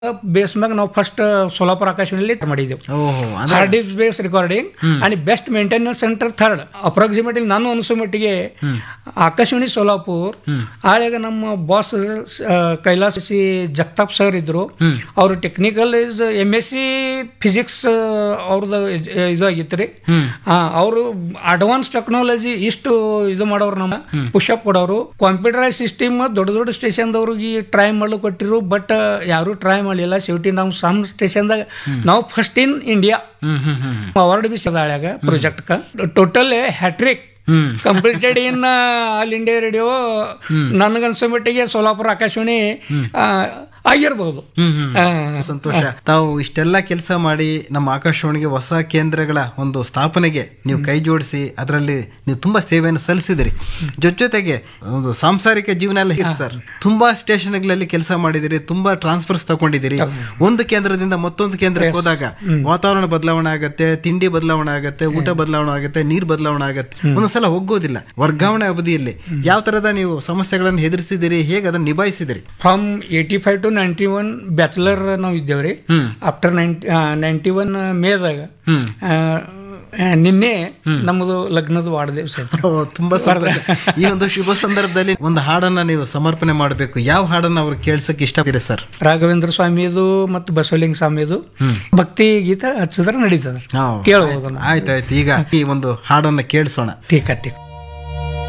Base ಮ್ಯಾಗ ನಾವು first Solapur ಆಕಾಶವಾಣಿಯಲ್ಲಿ ಮಾಡಿದ್ದೆವು ಓಹೋ ಅಂದ್ರೆ ಹಾರ್ಡ್ ಡಿಸ್ಕ್ ಬೇಸ್ ರೆಕಾರ್ಡಿಂಗ್ आणि best maintenance centre third approximately ನಾನು ಅನಿಸೋ ಮಟ್ಟಿಗೆ ಆಕಾಶವಾಣಿ ಸೋಲಾಪುರ್ ಆಳಾಗ ನಮ್ಮ boss Kailas C Jagtap sir ಇದ್ರು ಅವರು technical is M S C physics ಅವ್ರದ್ದು ಇದು ಆಗಿತ್ತು ರೀ ಅವರು ಅಡ್ವಾನ್ಸ್ ಟೆಕ್ನಾಲಜಿ ಇಷ್ಟು ಇದು ಮಾಡೋರು ನಮ್ಮ ಪುಷಪ್ ಕೊಡೋರು ಕಂಪ್ಯೂಟರೈಸ್ ಸಿಸ್ಟಮ್ ದೊಡ್ಡ ದೊಡ್ಡ ಸ್ಟೇಷನ್ದವ್ರಿಗೆ ಟ್ರೈ ಮಾಡ್ಲಿಕ್ಕೆ ಕೊಟ್ಟಿರು ಬಟ್ ಯಾರು ಟ್ರೈ ಮಾಡಲಿಲ್ಲ ಸೇಫ್ಟಿ ನಾವು ಸಮ್ ಸ್ಟೇಷನ್ದಾಗ ನಾವು first in India hmm hmm hmm award B ಸಿಗಾಳ್ಯಾಗ project total hat-trick hmm completed in All India Radio ನನಗನ್ಸೋ ಮಟ್ಟಿಗೆ ಸೋಲಾಪುರ ಆಕಾಶವಾಣಿ ಆ, ಆಗಿರ್ಬೋದು ಹ್ಮ್ ಹ್ಮ್ ಆ, ಸಂತೋಷ ತಾವು ಇಷ್ಟೆಲ್ಲ ಕೆಲಸ ಮಾಡಿ ನಮ್ಮ ಆಕಾಶವಾಣಿಗೆ ಹೊಸ ಕೇಂದ್ರಗಳ ಒಂದು ಸ್ಥಾಪನೆಗೆ ನೀವು ಕೈ ಜೋಡಿಸಿ ಅದರಲ್ಲಿ ನೀವು ತುಂಬಾ ಸೇವೆಯನ್ನು ಸಲ್ಲಿಸಿದಿರಿ ಜೊತೆ ಜೊತೆಗೆ ಒಂದು ಸಾಂಸಾರಿಕ ಜೀವನ ಎಲ್ಲ ಇತ್ತು ಸರ್ ತುಂಬಾ ಸ್ಟೇಷನ್ಗಳಲ್ಲಿ ಕೆಲಸ ಮಾಡಿದಿರಿ ತುಂಬಾ ಟ್ರಾನ್ಸ್ಫರ್ಸ್ ತಗೊಂಡಿದ್ದೀರಿ ಒಂದು ಕೇಂದ್ರದಿಂದ ಮತ್ತೊಂದು ಕೇಂದ್ರಕ್ಕೆ ಹೋದಾಗ ವಾತಾವರಣ ಬದಲಾವಣೆ ಆಗತ್ತೆ ತಿಂಡಿ ಬದಲಾವಣೆ ಆಗತ್ತೆ ಊಟ ಬದಲಾವಣೆ ಆಗತ್ತೆ ನೀರ್ ಬದಲಾವಣೆ ಆಗತ್ತೆ ಒಂದೊಂದ್ಸಲ ಹೋಗೋದಿಲ್ಲ ವರ್ಗಾವಣೆ ಅವಧಿಯಲ್ಲಿ ಯಾವ ತರದ ನೀವು ಸಮಸ್ಯೆಗಳನ್ನು ಎದುರಿಸಿದಿರಿ ಹೇಗೆ ಅದನ್ನ ನಿಭಾಯಿಸಿದಿರಿ from eighty five to ninety one bachelor ನಾವು ಇದ್ದೇವ್ರಿ hmm after ninety ninety one ಮೇದಾಗ ಹ್ಮ್ ಆ, ಆ, ನಿನ್ನೆ ನಮ್ಮದು ಲಗ್ನದ ವಾರ್ಡ್ ದಿವಸ ಐತ್ರಿ. ಓ, ತುಂಬಾ ಸಂತೋಷ ಈ ಒಂದು ಶುಭ ಸಂದರ್ಭದಲ್ಲಿ ಒಂದು ಹಾಡನ್ನ ನೀವು ಸಮರ್ಪಣೆ ಮಾಡಬೇಕು ಯಾವ ಹಾಡನ್ನ ಅವ್ರು ಕೇಳ್ಸಕ್ ಇಷ್ಟಪಡ್ತೀರಿ ಸರ್ ರಾಘವೇಂದ್ರ ಸ್ವಾಮಿದು ಮತ್ತು ಬಸವಲಿಂಗ ಸ್ವಾಮಿದು ಭಕ್ತಿ ಗೀತ ಹಚ್ಚಿದ್ರೆ ನಡೀತದ ಕೇಳ್ಬೋದು ಆಯ್ತಾಯ್ತು ಈಗ ಈ ಒಂದು ಹಾಡನ್ನ ಕೇಳಿಸೋಣ ಟೀಕ ಟೀಕ್